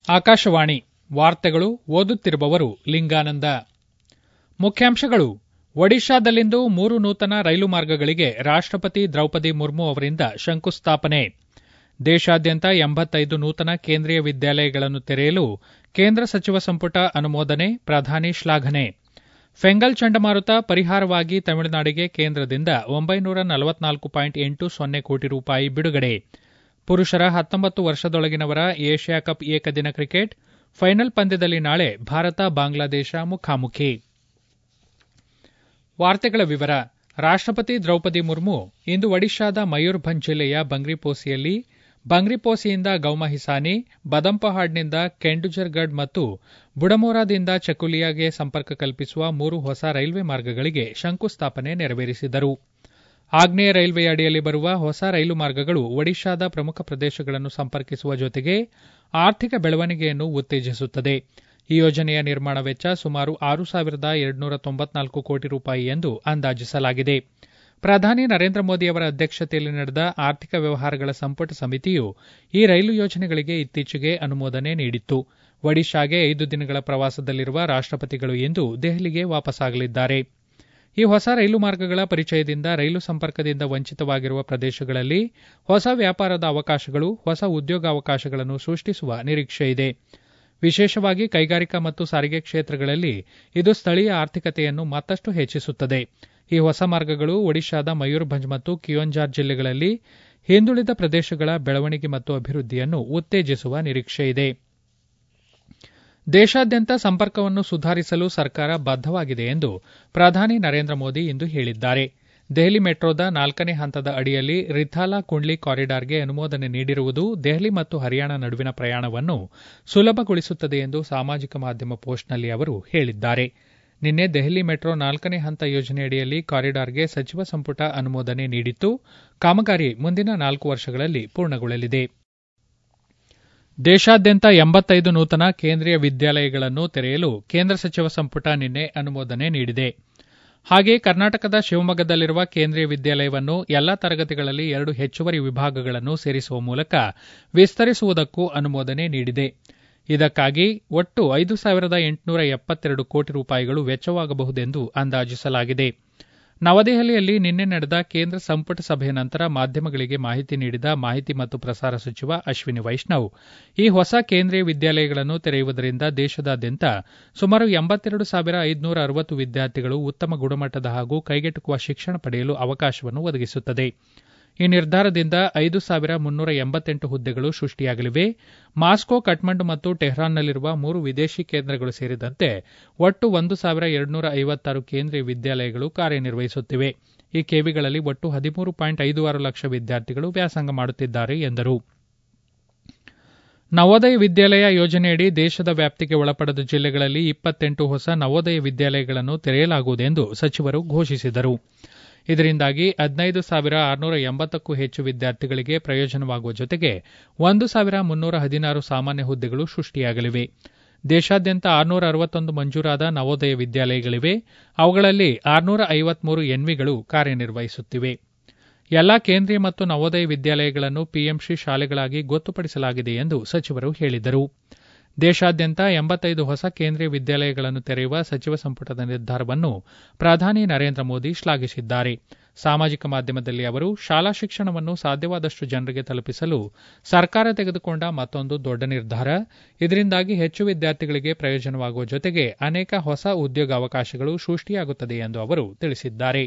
ಆಕಾಶವಾಣಿ ವಾರ್ತೆಗಳು ಓದುತ್ತಿರುವವರು ಲಿಂಗಾನಂದ ಮುಖ್ಯಾಂಶಗಳು ಒಡಿಶಾದಲ್ಲಿಂದು ಮೂರು ನೂತನ ರೈಲು ಮಾರ್ಗಗಳಿಗೆ ರಾಷ್ಟಪತಿ ದ್ರೌಪದಿ ಮುರ್ಮು ಅವರಿಂದ ಶಂಕುಸ್ಥಾಪನೆ ದೇಶಾದ್ಯಂತ ಎಂಬತ್ತೈದು ನೂತನ ಕೇಂದ್ರೀಯ ವಿದ್ಯಾಲಯಗಳನ್ನು ತೆರೆಯಲು ಕೇಂದ್ರ ಸಚಿವ ಸಂಪುಟ ಅನುಮೋದನೆ ಪ್ರಧಾನಿ ಶ್ಲಾಘನೆ ಫೆಂಗಲ್ ಚಂಡಮಾರುತ ಪರಿಹಾರವಾಗಿ ತಮಿಳುನಾಡಿಗೆ ಕೇಂದ್ರದಿಂದ ಒಂಬೈನೂರ ನಲವತ್ನಾಲ್ಕು ಪಾಯಿಂಟ್ ಎಂಟು ಸೊನ್ನೆ ಕೋಟಿ ರೂಪಾಯಿ ಬಿಡುಗಡೆ ಪುರುಷರ ಹತ್ತೊಂಬತ್ತು ವರ್ಷದೊಳಗಿನವರ ಏಷ್ಯಾ ಕಪ್ ಏಕದಿನ ಕ್ರಿಕೆಟ್ ಫೈನಲ್ ಪಂದ್ಯದಲ್ಲಿ ನಾಳೆ ಭಾರತ ಬಾಂಗ್ಲಾದೇಶ ಮುಖಾಮುಖಿ ವಾರ್ತೆಗಳ ವಿವರ ರಾಷ್ಟಪತಿ ದ್ರೌಪದಿ ಮುರ್ಮು ಇಂದು ಒಡಿಶಾದ ಮಯೂರ್ಭಂಜ್ ಜಿಲ್ಲೆಯ ಬಂಗ್ರಿಪೋಸಿಯಲ್ಲಿ ಬಂಗ್ರಿಪೋಸಿಯಿಂದ ಗೌಮಹಿಸಾನಿ ಬದಂಪಹಾಡ್ನಿಂದ ಕೆಂಡುಜರ್ಗಢ್ ಮತ್ತು ಬುಡಮೋರಾದಿಂದ ಚಕುಲಿಯಾಗೆ ಸಂಪರ್ಕ ಕಲ್ಪಿಸುವ ಮೂರು ಹೊಸ ರೈಲ್ವೆ ಮಾರ್ಗಗಳಿಗೆ ಶಂಕುಸ್ಥಾಪನೆ ನೆರವೇರಿಸಿದರು ಆಗ್ನೇಯ ರೈಲ್ವೆಯ ಅಡಿಯಲ್ಲಿ ಬರುವ ಹೊಸ ರೈಲು ಮಾರ್ಗಗಳು ಒಡಿಶಾದ ಪ್ರಮುಖ ಪ್ರದೇಶಗಳನ್ನು ಸಂಪರ್ಕಿಸುವ ಜೊತೆಗೆ ಆರ್ಥಿಕ ಬೆಳವಣಿಗೆಯನ್ನು ಉತ್ತೇಜಿಸುತ್ತದೆ ಈ ಯೋಜನೆಯ ನಿರ್ಮಾಣ ವೆಚ್ಚ ಸುಮಾರು ಆರು ಸಾವಿರದ ಎರಡುನೂರ ತೊಂಬತ್ನಾಲ್ಕು ಕೋಟಿ ರೂಪಾಯಿ ಎಂದು ಅಂದಾಜಿಸಲಾಗಿದೆ ಪ್ರಧಾನಿ ನರೇಂದ್ರ ಮೋದಿ ಅವರ ಅಧ್ಯಕ್ಷತೆಯಲ್ಲಿ ನಡೆದ ಆರ್ಥಿಕ ವ್ಯವಹಾರಗಳ ಸಂಪುಟ ಸಮಿತಿಯು ಈ ರೈಲು ಯೋಜನೆಗಳಿಗೆ ಇತ್ತೀಚೆಗೆ ಅನುಮೋದನೆ ನೀಡಿತ್ತು ಒಡಿಶಾಗೆ ಐದು ದಿನಗಳ ಪ್ರವಾಸದಲ್ಲಿರುವ ರಾಷ್ಟಪತಿಗಳು ಇಂದು ದೆಹಲಿಗೆ ವಾಪಸ್ಸಾಗಲಿದ್ದಾರೆ ಈ ಹೊಸ ರೈಲು ಮಾರ್ಗಗಳ ಪರಿಚಯದಿಂದ ರೈಲು ಸಂಪರ್ಕದಿಂದ ವಂಚಿತವಾಗಿರುವ ಪ್ರದೇಶಗಳಲ್ಲಿ ಹೊಸ ವ್ಯಾಪಾರದ ಅವಕಾಶಗಳು ಹೊಸ ಉದ್ಯೋಗಾವಕಾಶಗಳನ್ನು ಸೃಷ್ಟಿಸುವ ನಿರೀಕ್ಷೆಯಿದೆ ವಿಶೇಷವಾಗಿ ಕೈಗಾರಿಕಾ ಮತ್ತು ಸಾರಿಗೆ ಕ್ಷೇತ್ರಗಳಲ್ಲಿ ಇದು ಸ್ಥಳೀಯ ಆರ್ಥಿಕತೆಯನ್ನು ಮತ್ತಷ್ಟು ಹೆಚ್ಚಿಸುತ್ತದೆ ಈ ಹೊಸ ಮಾರ್ಗಗಳು ಒಡಿಶಾದ ಮಯೂರ್ಭಂಜ್ ಮತ್ತು ಕಿಯೋಂಜಾರ್ ಜಿಲ್ಲೆಗಳಲ್ಲಿ ಹಿಂದುಳಿದ ಪ್ರದೇಶಗಳ ಬೆಳವಣಿಗೆ ಮತ್ತು ಅಭಿವೃದ್ಧಿಯನ್ನು ಉತ್ತೇಜಿಸುವ ನಿರೀಕ್ಷೆಯಿದೆ ದೇಶಾದ್ಯಂತ ಸಂಪರ್ಕವನ್ನು ಸುಧಾರಿಸಲು ಸರ್ಕಾರ ಬದ್ದವಾಗಿದೆ ಎಂದು ಪ್ರಧಾನಿ ನರೇಂದ್ರ ಮೋದಿ ಇಂದು ಹೇಳಿದ್ದಾರೆ ದೆಹಲಿ ಮೆಟ್ರೋದ ನಾಲ್ಕನೇ ಹಂತದ ಅಡಿಯಲ್ಲಿ ರಿಥಾಲಾ ಕುಂಡ್ಲಿ ಕಾರಿಡಾರ್ಗೆ ಅನುಮೋದನೆ ನೀಡಿರುವುದು ದೆಹಲಿ ಮತ್ತು ಹರಿಯಾಣ ನಡುವಿನ ಪ್ರಯಾಣವನ್ನು ಸುಲಭಗೊಳಿಸುತ್ತದೆ ಎಂದು ಸಾಮಾಜಿಕ ಮಾಧ್ಯಮ ಪೋಸ್ಟ್ನಲ್ಲಿ ಅವರು ಹೇಳಿದ್ದಾರೆ ನಿನ್ನೆ ದೆಹಲಿ ಮೆಟ್ರೋ ನಾಲ್ಕನೇ ಹಂತ ಯೋಜನೆಯಡಿಯಲ್ಲಿ ಕಾರಿಡಾರ್ಗೆ ಸಚಿವ ಸಂಪುಟ ಅನುಮೋದನೆ ನೀಡಿತ್ತು ಕಾಮಗಾರಿ ಮುಂದಿನ ನಾಲ್ಕು ವರ್ಷಗಳಲ್ಲಿ ಪೂರ್ಣಗೊಳ್ಳಲಿದೆ ದೇಶಾದ್ಯಂತ ಎಂಬತ್ತೈದು ನೂತನ ಕೇಂದ್ರೀಯ ವಿದ್ಯಾಲಯಗಳನ್ನು ತೆರೆಯಲು ಕೇಂದ್ರ ಸಚಿವ ಸಂಪುಟ ನಿನ್ನೆ ಅನುಮೋದನೆ ನೀಡಿದೆ ಹಾಗೆಯೇ ಕರ್ನಾಟಕದ ಶಿವಮೊಗ್ಗದಲ್ಲಿರುವ ಕೇಂದ್ರೀಯ ವಿದ್ಯಾಲಯವನ್ನು ಎಲ್ಲಾ ತರಗತಿಗಳಲ್ಲಿ ಎರಡು ಹೆಚ್ಚುವರಿ ವಿಭಾಗಗಳನ್ನು ಸೇರಿಸುವ ಮೂಲಕ ವಿಸ್ತರಿಸುವುದಕ್ಕೂ ಅನುಮೋದನೆ ನೀಡಿದೆ ಇದಕ್ಕಾಗಿ ಒಟ್ಟು ಐದು ಸಾವಿರದ ಎಂಟುನೂರ ಎಪ್ಪತ್ತೆರಡು ಕೋಟಿ ರೂಪಾಯಿಗಳು ವೆಚ್ಚವಾಗಬಹುದೆಂದು ಅಂದಾಜಿಸಲಾಗಿದೆ ನವದೆಹಲಿಯಲ್ಲಿ ನಿನ್ನೆ ನಡೆದ ಕೇಂದ್ರ ಸಂಪುಟ ಸಭೆಯ ನಂತರ ಮಾಧ್ಯಮಗಳಿಗೆ ಮಾಹಿತಿ ನೀಡಿದ ಮಾಹಿತಿ ಮತ್ತು ಪ್ರಸಾರ ಸಚಿವ ಅಶ್ವಿನಿ ವೈಷ್ಣವ್ ಈ ಹೊಸ ಕೇಂದ್ರೀಯ ವಿದ್ಯಾಲಯಗಳನ್ನು ತೆರೆಯುವುದರಿಂದ ದೇಶದಾದ್ಯಂತ ಸುಮಾರು ಎಂಬತ್ತೆರಡು ಸಾವಿರ ಐದುನೂರ ಅರವತ್ತು ವಿದ್ಯಾರ್ಥಿಗಳು ಉತ್ತಮ ಗುಣಮಟ್ಟದ ಹಾಗೂ ಕೈಗೆಟುಕುವ ಶಿಕ್ಷಣ ಪಡೆಯಲು ಅವಕಾಶವನ್ನು ಒದಗಿಸುತ್ತದೆ ಈ ನಿರ್ಧಾರದಿಂದ ಐದು ಸಾವಿರ ಮುನ್ನೂರ ಎಂಬತ್ತೆಂಟು ಹುದ್ದೆಗಳು ಸೃಷ್ಟಿಯಾಗಲಿವೆ ಮಾಸ್ಕೋ ಕಠ್ಮಂಡು ಮತ್ತು ಟೆಹ್ರಾನ್ನಲ್ಲಿರುವ ಮೂರು ವಿದೇಶಿ ಕೇಂದ್ರಗಳು ಸೇರಿದಂತೆ ಒಟ್ಟು ಒಂದು ಸಾವಿರ ಎರಡುನೂರ ಐವತ್ತಾರು ಕೇಂದ್ರೀಯ ವಿದ್ಯಾಲಯಗಳು ಕಾರ್ಯನಿರ್ವಹಿಸುತ್ತಿವೆ ಈ ಕೆವಿಗಳಲ್ಲಿ ಒಟ್ಟು ಹದಿಮೂರು ಪಾಯಿಂಟ್ ಐದು ಆರು ಲಕ್ಷ ವಿದ್ಯಾರ್ಥಿಗಳು ವ್ಯಾಸಂಗ ಮಾಡುತ್ತಿದ್ದಾರೆ ಎಂದರು ನವೋದಯ ವಿದ್ಯಾಲಯ ಯೋಜನೆಯಡಿ ದೇಶದ ವ್ಯಾಪ್ತಿಗೆ ಒಳಪಡದ ಜಿಲ್ಲೆಗಳಲ್ಲಿ ಇಪ್ಪತ್ತೆಂಟು ಹೊಸ ನವೋದಯ ವಿದ್ಯಾಲಯಗಳನ್ನು ತೆರೆಯಲಾಗುವುದು ಎಂದು ಸಚಿವರು ಘೋಷಿಸಿದರು ಇದರಿಂದಾಗಿ ಹದಿನೈದು ಸಾವಿರ ಆರುನೂರ ಎಂಬತ್ತಕ್ಕೂ ಹೆಚ್ಚು ವಿದ್ಯಾರ್ಥಿಗಳಿಗೆ ಪ್ರಯೋಜನವಾಗುವ jೊತೆಗೆ ಒಂದು ಸಾವಿರ ಮುನ್ನೂರ ಹದಿನಾರು ಸಾಮಾನ್ಯ ಹುದ್ದೆಗಳು ಸೃಷ್ಟಿಯಾಗಲಿವೆ ದೇಶಾದ್ಯಂತ ಆರುನೂರ ಅರವತ್ತೊಂದು ಮಂಜೂರಾದ ನವೋದಯ ವಿದ್ಯಾಲಯಗಳಿವೆ ಅವುಗಳಲ್ಲಿ ಆರುನೂರ ಐವತ್ಮೂರು ಎನ್ವಿಗಳು ಕಾರ್ಯನಿರ್ವಹಿಸುತ್ತಿವೆ ಎಲ್ಲಾ ಕೇಂದ್ರೀಯ ಮತ್ತು ನವೋದಯ ವಿದ್ಯಾಲಯಗಳನ್ನು ಪಿಎಂಸಿ ಶಾಲೆಗಳಾಗಿ ಗೊತ್ತುಪಡಿಸಲಾಗಿದೆ ಎಂದು ಸಚಿವರು ಹೇಳಿದರು ದೇಶಾದ್ಯಂತ ಎಂಬತ್ತೈದು ಹೊಸ ಕೇಂದ್ರೀಯ ವಿದ್ಯಾಲಯಗಳನ್ನು ತೆರೆಯುವ ಸಚಿವ ಸಂಪುಟದ ನಿರ್ಧಾರವನ್ನು ಪ್ರಧಾನಿ ನರೇಂದ್ರ ಮೋದಿ ಶ್ಲಾಘಿಸಿದ್ದಾರೆ ಸಾಮಾಜಿಕ ಮಾಧ್ಯಮದಲ್ಲಿ ಅವರು ಶಾಲಾ ಶಿಕ್ಷಣವನ್ನು ಸಾಧ್ಯವಾದಷ್ಟು ಜನರಿಗೆ ತಲುಪಿಸಲು ಸರ್ಕಾರ ತೆಗೆದುಕೊಂಡ ಮತ್ತೊಂದು ದೊಡ್ಡ ನಿರ್ಧಾರ ಇದರಿಂದಾಗಿ ಹೆಚ್ಚು ವಿದ್ಯಾರ್ಥಿಗಳಿಗೆ ಪ್ರಯೋಜನವಾಗುವ ಜೊತೆಗೆ ಅನೇಕ ಹೊಸ ಉದ್ಯೋಗಾವಕಾಶಗಳು ಸೃಷ್ಟಿಯಾಗುತ್ತದೆ ಎಂದು ಅವರು ತಿಳಿಸಿದ್ದಾರೆ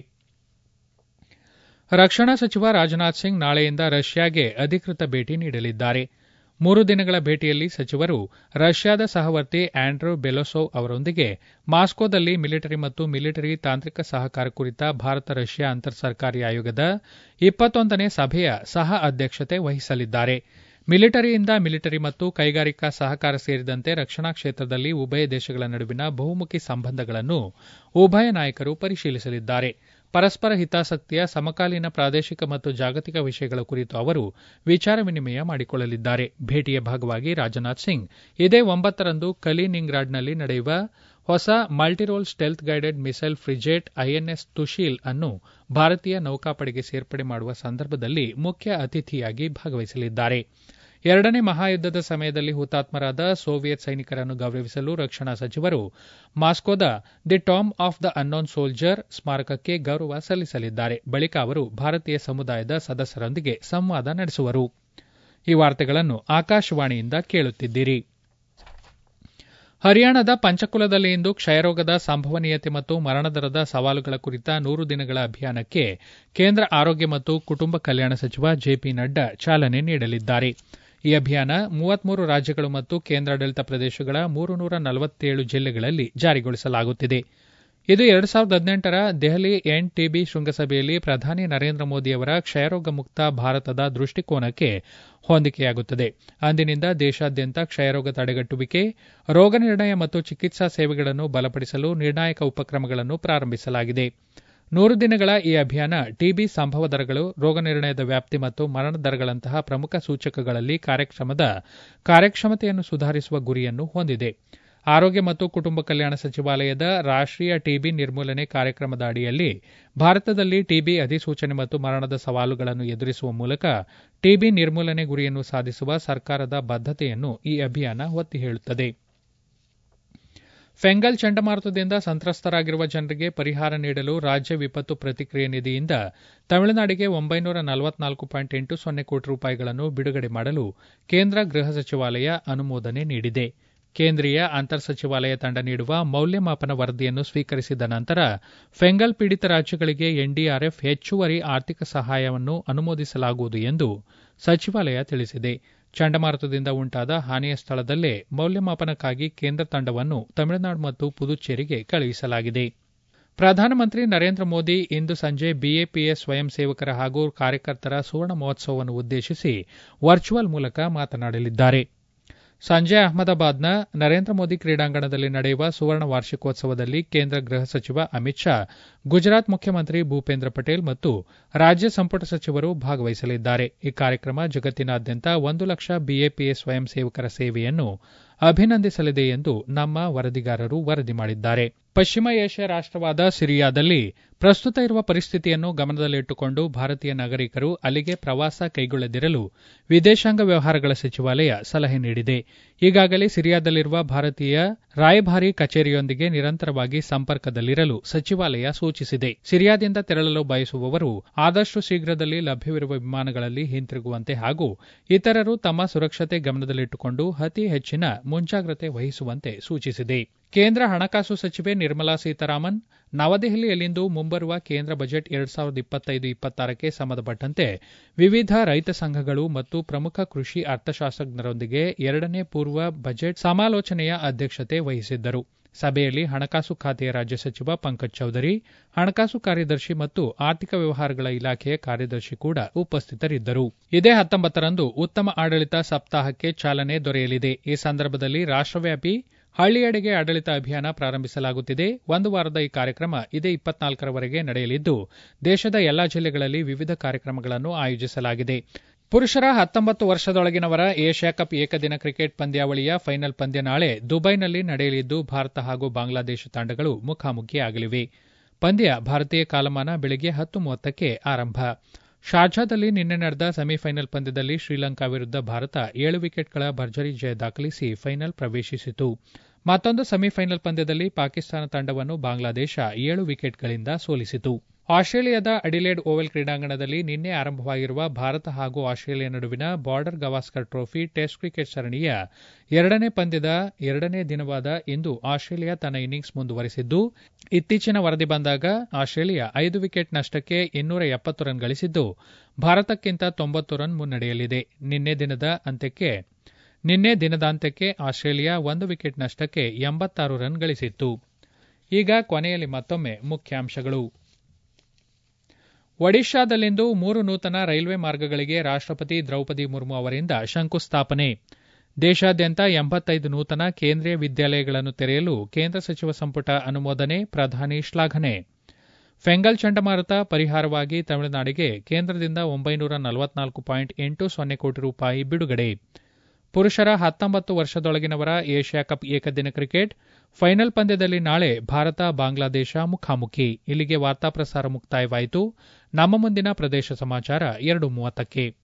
ರಕ್ಷಣಾ ಸಚಿವ ರಾಜನಾಥ್ ಸಿಂಗ್ ನಾಳೆಯಿಂದ ರಷ್ಯಾಗೆ ಅಧಿಕೃತ ಭೇಟಿ ನೀಡಲಿದ್ದಾರೆ ಮೂರು ದಿನಗಳ ಭೇಟಿಯಲ್ಲಿ ಸಚಿವರು ರಷ್ಯಾದ ಸಹವರ್ತಿ ಆಂಡ್ರೂ ಬೆಲೊಸೋವ್ ಅವರೊಂದಿಗೆ ಮಾಸ್ಕೋದಲ್ಲಿ ಮಿಲಿಟರಿ ಮತ್ತು ಮಿಲಿಟರಿ ತಾಂತ್ರಿಕ ಸಹಕಾರ ಕುರಿತ ಭಾರತ ರಷ್ಯಾ ಅಂತರ್ ಸರ್ಕಾರಿ ಆಯೋಗದ ಇಪ್ಪತ್ತೊಂದನೇ ಸಭೆಯ ಸಹ ಅಧ್ಯಕ್ಷತೆ ವಹಿಸಲಿದ್ದಾರೆ ಮಿಲಿಟರಿಯಿಂದ ಮಿಲಿಟರಿ ಮತ್ತು ಕೈಗಾರಿಕಾ ಸಹಕಾರ ಸೇರಿದಂತೆ ರಕ್ಷಣಾ ಕ್ಷೇತ್ರದಲ್ಲಿ ಉಭಯ ದೇಶಗಳ ನಡುವಿನ ಬಹುಮುಖಿ ಸಂಬಂಧಗಳನ್ನು ಉಭಯ ನಾಯಕರು ಪರಿಶೀಲಿಸಲಿದ್ದಾರೆ ಪರಸ್ಪರ ಹಿತಾಸಕ್ತಿಯ ಸಮಕಾಲೀನ ಪ್ರಾದೇಶಿಕ ಮತ್ತು ಜಾಗತಿಕ ವಿಷಯಗಳ ಕುರಿತು ಅವರು ವಿಚಾರ ವಿನಿಮಯ ಮಾಡಿಕೊಳ್ಳಲಿದ್ದಾರೆ ಭೇಟಿಯ ಭಾಗವಾಗಿ ರಾಜನಾಥ್ ಸಿಂಗ್ ಇದೇ ಒಂಬತ್ತರಂದು ಕಲಿನಿಂಗ್ರಾಡ್ನಲ್ಲಿ ನಡೆಯುವ ಹೊಸ multirole stealth guided missile frigate INS Tushil ಅನ್ನು ಭಾರತೀಯ ನೌಕಾಪಡೆಗೆ ಸೇರ್ಪಡೆ ಮಾಡುವ ಸಂದರ್ಭದಲ್ಲಿ ಮುಖ್ಯ ಅತಿಥಿಯಾಗಿ ಭಾಗವಹಿಸಲಿದ್ದಾರೆ ಎರಡನೇ ಮಹಾಯುದ್ದದ ಸಮಯದಲ್ಲಿ ಹುತಾತ್ಮರಾದ ಸೋವಿಯತ್ ಸೈನಿಕರನ್ನು ಗೌರವಿಸಲು ರಕ್ಷಣಾ ಸಚಿವರು ಮಾಸ್ಕೋದ the tomb of the unknown soldier ಸ್ಮಾರಕಕ್ಕೆ ಗೌರವ ಸಲ್ಲಿಸಲಿದ್ದಾರೆ ಬಳಿಕ ಅವರು ಭಾರತೀಯ ಸಮುದಾಯದ ಸದಸ್ಯರೊಂದಿಗೆ ಸಂವಾದ ನಡೆಸುವರು ಈ ವಾರ್ತೆಗಳನ್ನು ಆಕಾಶವಾಣಿಯಿಂದ ಕೇಳುತ್ತಿದ್ದೀರಿ ಹರಿಯಾಣದ ಪಂಚಕುಲದಲ್ಲಿ ಇಂದು ಕ್ಷಯರೋಗದ ಸಂಭವನೀಯತೆ ಮತ್ತು ಮರಣದರದ ಸವಾಲುಗಳ ಕುರಿತ ನೂರು ದಿನಗಳ ಅಭಿಯಾನಕ್ಕೆ ಕೇಂದ್ರ ಆರೋಗ್ಯ ಮತ್ತು ಕುಟುಂಬ ಕಲ್ಯಾಣ ಸಚಿವ ಜೆಪಿ ನಡ್ಡಾ ಚಾಲನೆ ನೀಡಲಿದ್ದಾರೆ ಈ ಅಭಿಯಾನ ಮೂವತ್ಮೂರು ರಾಜ್ಯಗಳು ಮತ್ತು ಕೇಂದ್ರಾಡಳಿತ ಪ್ರದೇಶಗಳ ಮೂರು ನೂರ ನಲವತ್ತೇಳು ಜಿಲ್ಲೆಗಳಲ್ಲಿ ಜಾರಿಗೊಳಿಸಲಾಗುತ್ತಿದೆ ಇದು ಎರಡು ಸಾವಿರದ ಹದಿನೆಂಟರ ದೆಹಲಿ ಎನ್ ಟಿಬಿ ಶೃಂಗಸಭೆಯಲ್ಲಿ ಪ್ರಧಾನಿ ನರೇಂದ್ರ ಮೋದಿಯವರ ಕ್ಷಯರೋಗ ಮುಕ್ತ ಭಾರತದ ದೃಷ್ಟಿಕೋನಕ್ಕೆ ಹೊಂದಿಕೆಯಾಗುತ್ತದೆ ಅಂದಿನಿಂದ ದೇಶಾದ್ಯಂತ ಕ್ಷಯರೋಗ ತಡೆಗಟ್ಟುವಿಕೆ ರೋಗ ನಿರ್ಣಯ ಮತ್ತು ಚಿಕಿತ್ಸಾ ಸೇವೆಗಳನ್ನು ಬಲಪಡಿಸಲು ನಿರ್ಣಾಯಕ ಉಪಕ್ರಮಗಳನ್ನು ಪ್ರಾರಂಭಿಸಲಾಗಿದೆ ನೂರು ದಿನಗಳ ಈ ಅಭಿಯಾನ ಟಿಬಿ ಸಂಭವ ದರಗಳು ರೋಗ ನಿರ್ಣಯದ ವ್ಯಾಪ್ತಿ ಮತ್ತು ಮರಣ ದರಗಳಂತಹ ಪ್ರಮುಖ ಸೂಚಕಗಳಲ್ಲಿ ಕಾರ್ಯಕ್ರಮದ ಕಾರ್ಯಕ್ಷಮತೆಯನ್ನು ಸುಧಾರಿಸುವ ಗುರಿಯನ್ನು ಹೊಂದಿದೆ ಆರೋಗ್ಯ ಮತ್ತು ಕುಟುಂಬ ಕಲ್ಯಾಣ ಸಚಿವಾಲಯದ ರಾಷ್ಟೀಯ ಟಿಬಿ ನಿರ್ಮೂಲನೆ ಕಾರ್ಯಕ್ರಮದ ಅಡಿಯಲ್ಲಿ ಭಾರತದಲ್ಲಿ ಟಿಬಿ ಅಧಿಸೂಚನೆ ಮತ್ತು ಮರಣದ ಸವಾಲುಗಳನ್ನು ಎದುರಿಸುವ ಮೂಲಕ ಟಿಬಿ ನಿರ್ಮೂಲನೆ ಗುರಿಯನ್ನು ಸಾಧಿಸುವ ಸರ್ಕಾರದ ಬದ್ದತೆಯನ್ನು ಈ ಅಭಿಯಾನ ಒತ್ತಿ ಹೇಳುತ್ತದೆ ಫೆಂಗಲ್ ಚಂಡಮಾರುತದಿಂದ ಸಂತ್ರಸ್ತರಾಗಿರುವ ಜನರಿಗೆ ಪರಿಹಾರ ನೀಡಲು ರಾಜ್ಯ ವಿಪತ್ತು ಪ್ರತಿಕ್ರಿಯೆ ನಿಧಿಯಿಂದ ತಮಿಳುನಾಡಿಗೆ ಒಂಬೈನೂರ ನಲವತ್ನಾಲ್ಕು ಪಾಯಿಂಟ್ ಎಂಟು ಸೊನ್ನೆ ಕೋಟಿ ರೂಪಾಯಿಗಳನ್ನು ಬಿಡುಗಡೆ ಮಾಡಲು ಕೇಂದ್ರ ಗೃಹ ಸಚಿವಾಲಯ ಅನುಮೋದನೆ ನೀಡಿದೆ ಕೇಂದ್ರೀಯ ಅಂತರ್ ಸಚಿವಾಲಯ ತಂಡ ನೀಡುವ ಮೌಲ್ಯಮಾಪನ ವರದಿಯನ್ನು ಸ್ವೀಕರಿಸಿದ ನಂತರ ಫೆಂಗಲ್ ಪೀಡಿತ ರಾಜ್ಯಗಳಿಗೆ ಎನ್ಡಿಆರ್ಎಫ್ ಹೆಚ್ಚುವರಿ ಆರ್ಥಿಕ ಸಹಾಯವನ್ನು ಅನುಮೋದಿಸಲಾಗುವುದು ಎಂದು ಸಚಿವಾಲಯ ತಿಳಿಸಿದೆ ಚಂಡಮಾರುತದಿಂದ ಉಂಟಾದ ಹಾನಿಯ ಸ್ಥಳದಲ್ಲೇ ಮೌಲ್ಯಮಾಪನಕ್ಕಾಗಿ ಕೇಂದ್ರ ತಂಡವನ್ನು ತಮಿಳುನಾಡು ಮತ್ತು ಪುದುಚೇರಿಗೆ ಕಳುಹಿಸಲಾಗಿದೆ ಪ್ರಧಾನಮಂತ್ರಿ ನರೇಂದ್ರ ಮೋದಿ ಇಂದು ಸಂಜೆ ಬಿಎಪಿಎಸ್ ಸ್ವಯಂ ಸೇವಕರ ಹಾಗೂ ಕಾರ್ಯಕರ್ತರ ಸುವರ್ಣ ಮಹೋತ್ಸವವನ್ನು ಉದ್ದೇಶಿಸಿ ವರ್ಚುವಲ್ ಮೂಲಕ ಮಾತನಾಡಲಿದ್ದಾರೆ ಸಂಜೆ ಅಹಮದಾಬಾದ್ನ ನರೇಂದ್ರ ಮೋದಿ ಕ್ರೀಡಾಂಗಣದಲ್ಲಿ ನಡೆಯುವ ಸುವರ್ಣ ವಾರ್ಷಿಕೋತ್ಸವದಲ್ಲಿ ಕೇಂದ್ರ ಗೃಹ ಸಚಿವ ಅಮಿತ್ ಶಾ ಗುಜರಾತ್ ಮುಖ್ಯಮಂತ್ರಿ ಭೂಪೇಂದ್ರ ಪಟೇಲ್ ಮತ್ತು ರಾಜ್ಯ ಸಂಪುಟ ಸಚಿವರು ಭಾಗವಹಿಸಲಿದ್ದಾರೆ ಈ ಕಾರ್ಯಕ್ರಮ ಜಗತ್ತಿನಾದ್ಯಂತ ಒಂದು ಲಕ್ಷ ಬಿಎಪಿಎ ಸ್ವಯಂ ಸೇವಕರ ಸೇವೆಯನ್ನು ಅಭಿನಂದಿಸಲಿದೆ ಎಂದು ನಮ್ಮ ವರದಿಗಾರರು ವರದಿ ಮಾಡಿದ್ದಾರೆ ಪಶ್ಚಿಮ ಏಷ್ಯಾ ರಾಷ್ಟವಾದ ಸಿರಿಯಾದಲ್ಲಿ ಪ್ರಸ್ತುತ ಇರುವ ಪರಿಸ್ಥಿತಿಯನ್ನು ಗಮನದಲ್ಲಿಟ್ಟುಕೊಂಡು ಭಾರತೀಯ ನಾಗರಿಕರು ಅಲ್ಲಿಗೆ ಪ್ರವಾಸ ಕೈಗೊಳ್ಳದಿರಲು ವಿದೇಶಾಂಗ ವ್ಯವಹಾರಗಳ ಸಚಿವಾಲಯ ಸಲಹೆ ನೀಡಿದೆ ಈಗಾಗಲೇ ಸಿರಿಯಾದಲ್ಲಿರುವ ಭಾರತೀಯ ರಾಯಭಾರಿ ಕಚೇರಿಯೊಂದಿಗೆ ನಿರಂತರವಾಗಿ ಸಂಪರ್ಕದಲ್ಲಿರಲು ಸಚಿವಾಲಯ ಸೂಚಿಸಿದೆ ಸಿರಿಯಾದಿಂದ ತೆರಳಲು ಬಯಸುವವರು ಆದಷ್ಟು ಶೀಘ್ರದಲ್ಲಿ ಲಭ್ಯವಿರುವ ವಿಮಾನಗಳಲ್ಲಿ ಹಿಂತಿರುಗುವಂತೆ ಹಾಗೂ ಇತರರು ತಮ್ಮ ಸುರಕ್ಷತೆ ಗಮನದಲ್ಲಿಟ್ಟುಕೊಂಡು ಅತಿ ಹೆಚ್ಚಿನ ಮುಂಜಾಗ್ರತೆ ವಹಿಸುವಂತೆ ಸೂಚಿಸಿದೆ ಕೇಂದ್ರ ಹಣಕಾಸು ಸಚಿವೆ ನಿರ್ಮಲಾ ಸೀತಾರಾಮನ್ ನವದೆಹಲಿಯಲ್ಲಿಂದು ಮುಂಬರುವ ಕೇಂದ್ರ ಬಜೆಟ್ ಎರಡ್ ಸಾವಿರದ ಇಪ್ಪತ್ತೈದು ಇಪ್ಪತ್ತಾರಕ್ಕೆ ಸಂಬಂಧಪಟ್ಟಂತೆ ವಿವಿಧ ರೈತ ಸಂಘಗಳು ಮತ್ತು ಪ್ರಮುಖ ಕೃಷಿ ಅರ್ಥಶಾಸ್ತ್ರಜ್ಞರೊಂದಿಗೆ ಎರಡನೇ ಪೂರ್ವ ಬಜೆಟ್ ಸಮಾಲೋಚನೆಯ ಅಧ್ಯಕ್ಷತೆ ವಹಿಸಿದ್ದರು ಸಭೆಯಲ್ಲಿ ಹಣಕಾಸು ಖಾತೆಯ ರಾಜ್ಯ ಸಚಿವ ಪಂಕಜ್ ಚೌಧರಿ ಹಣಕಾಸು ಕಾರ್ಯದರ್ಶಿ ಮತ್ತು ಆರ್ಥಿಕ ವ್ಯವಹಾರಗಳ ಇಲಾಖೆಯ ಕಾರ್ಯದರ್ಶಿ ಕೂಡ ಉಪಸ್ಥಿತರಿದ್ದರು ಇದೇ ಹತ್ತೊಂಬತ್ತರಂದು ಉತ್ತಮ ಆಡಳಿತ ಸಪ್ತಾಹಕ್ಕೆ ಚಾಲನೆ ದೊರೆಯಲಿದೆ ಈ ಸಂದರ್ಭದಲ್ಲಿ ರಾಷ್ಟವ್ಯಾಪಿ ಹಳ್ಳಿಯೆಡೆಗೆ ಆಡಳಿತ ಅಭಿಯಾನ ಪ್ರಾರಂಭಿಸಲಾಗುತ್ತಿದೆ ಒಂದು ವಾರದ ಈ ಕಾರ್ಯಕ್ರಮ ಇದೇ ಇಪ್ಪತ್ನಾಲ್ಕರವರೆಗೆ ನಡೆಯಲಿದ್ದು ದೇಶದ ಎಲ್ಲಾ ಜಿಲ್ಲೆಗಳಲ್ಲಿ ವಿವಿಧ ಕಾರ್ಯಕ್ರಮಗಳನ್ನು ಆಯೋಜಿಸಲಾಗಿದೆ ಪುರುಷರ ಹತ್ತೊಂಬತ್ತು ವರ್ಷದೊಳಗಿನವರ ಏಷ್ಯಾ ಕಪ್ ಏಕದಿನ ಕ್ರಿಕೆಟ್ ಪಂದ್ಯಾವಳಿಯ ಫೈನಲ್ ಪಂದ್ಯ ನಾಳೆ ದುಬೈನಲ್ಲಿ ನಡೆಯಲಿದ್ದು ಭಾರತ ಹಾಗೂ ಬಾಂಗ್ಲಾದೇಶ ತಂಡಗಳು ಮುಖಾಮುಖಿಯಾಗಲಿವೆ ಪಂದ್ಯ ಭಾರತೀಯ ಕಾಲಮಾನ ಬೆಳಗ್ಗೆ ಹತ್ತು ಮೂವತ್ತಕ್ಕೆ ಆರಂಭ ಶಾರ್ಜಾದಲ್ಲಿ ನಿನ್ನೆ ನಡೆದ ಸೆಮಿಫೈನಲ್ ಪಂದ್ಯದಲ್ಲಿ ಶ್ರೀಲಂಕಾ ವಿರುದ್ಧ ಭಾರತ ಏಳು ವಿಕೆಟ್ಗಳ ಭರ್ಜರಿ ಜಯ ದಾಖಲಿಸಿ ಫೈನಲ್ ಪ್ರವೇಶಿಸಿತು ಮತ್ತೊಂದು ಸೆಮಿಫೈನಲ್ ಪಂದ್ಯದಲ್ಲಿ ಪಾಕಿಸ್ತಾನ ತಂಡವನ್ನು ಬಾಂಗ್ಲಾದೇಶ ಏಳು ವಿಕೆಟ್ಗಳಿಂದ ಸೋಲಿಸಿತು ಆಸ್ಟ್ರೇಲಿಯಾದ ಅಡಿಲೇಡ್ ಓವೆಲ್ ಕ್ರೀಡಾಂಗಣದಲ್ಲಿ ನಿನ್ನೆ ಆರಂಭವಾಗಿರುವ ಭಾರತ ಹಾಗೂ ಆಸ್ಟ್ರೇಲಿಯಾ ನಡುವಿನ Border Gavaskar trophy test cricket ಸರಣಿಯ ಎರಡನೇ ಪಂದ್ಯದ ಎರಡನೇ ದಿನವಾದ ಇಂದು ಆಸ್ಟ್ರೇಲಿಯಾ ತನ್ನ ಇನ್ನಿಂಗ್ಸ್ ಮುಂದುವರೆಸಿದ್ದು ಇತ್ತೀಚಿನ ವರದಿ ಬಂದಾಗ ಆಸ್ಟ್ರೇಲಿಯಾ ಐದು ವಿಕೆಟ್ ನಷ್ಟಕ್ಕೆ ಇನ್ನೂರ ಎಪ್ಪತ್ತು ರನ್ ಗಳಿಸಿದ್ದು ಭಾರತಕ್ಕಿಂತ ತೊಂಬತ್ತು ರನ್ ಮುನ್ನಡೆಯಲಿದೆ ನಿನ್ನೆ ದಿನದ ಅಂತ್ಯಕ್ಕೆ ನಿನ್ನೆ ದಿನದಾಂತ್ಯಕ್ಕೆ ಆಸ್ಟ್ರೇಲಿಯಾ ಒಂದು ವಿಕೆಟ್ ನಷ್ಟಕ್ಕೆ ಎಂಬತ್ತಾರು ರನ್ ಗಳಿಸಿತ್ತು ಈಗ ಕೊನೆಯಲ್ಲಿ ಮತ್ತೊಮ್ಮೆ ಮುಖ್ಯಾಂಶಗಳು ಒಡಿಶಾದಲ್ಲಿಂದು ಮೂರು ನೂತನ ರೈಲ್ವೆ ಮಾರ್ಗಗಳಿಗೆ ರಾಷ್ಟಪತಿ ದ್ರೌಪದಿ ಮುರ್ಮು ಅವರಿಂದ ಶಂಕುಸ್ಥಾಪನೆ ದೇಶಾದ್ಯಂತ ಎಂಬತ್ತೈದು ನೂತನ ಕೇಂದ್ರೀಯ ವಿದ್ಯಾಲಯಗಳನ್ನು ತೆರೆಯಲು ಕೇಂದ್ರ ಸಚಿವ ಸಂಪುಟ ಅನುಮೋದನೆ ಪ್ರಧಾನಿ ಶ್ಲಾಘನೆ ಫೆಂಗಲ್ ಚಂಡಮಾರುತ ಪರಿಹಾರವಾಗಿ ತಮಿಳುನಾಡಿಗೆ ಕೇಂದ್ರದಿಂದ ಒಂಬೈನೂರ ನಲವತ್ನಾಲ್ಕು ಪಾಯಿಂಟ್ ಎಂಟು ಸೊನ್ನೆ ಕೋಟಿ ರೂಪಾಯಿ ಬಿಡುಗಡೆ ಪುರುಷರ ಹತ್ತೊಂಬತ್ತು ವರ್ಷದೊಳಗಿನವರ ಏಷ್ಯಾ ಕಪ್ ಏಕದಿನ ಕ್ರಿಕೆಟ್ ಫೈನಲ್ ಪಂದ್ಯದಲ್ಲಿ ನಾಳೆ ಭಾರತ ಬಾಂಗ್ಲಾದೇಶ ಮುಖಾಮುಖಿ ಇಲ್ಲಿಗೆ ವಾರ್ತಾ ಪ್ರಸಾರ ಮುಕ್ತಾಯವಾಯಿತು ನಮ್ಮ ಮುಂದಿನ ಪ್ರದೇಶ ಸಮಾಚಾರ ಎರಡು ಮೂವತ್ತಕ್ಕೆ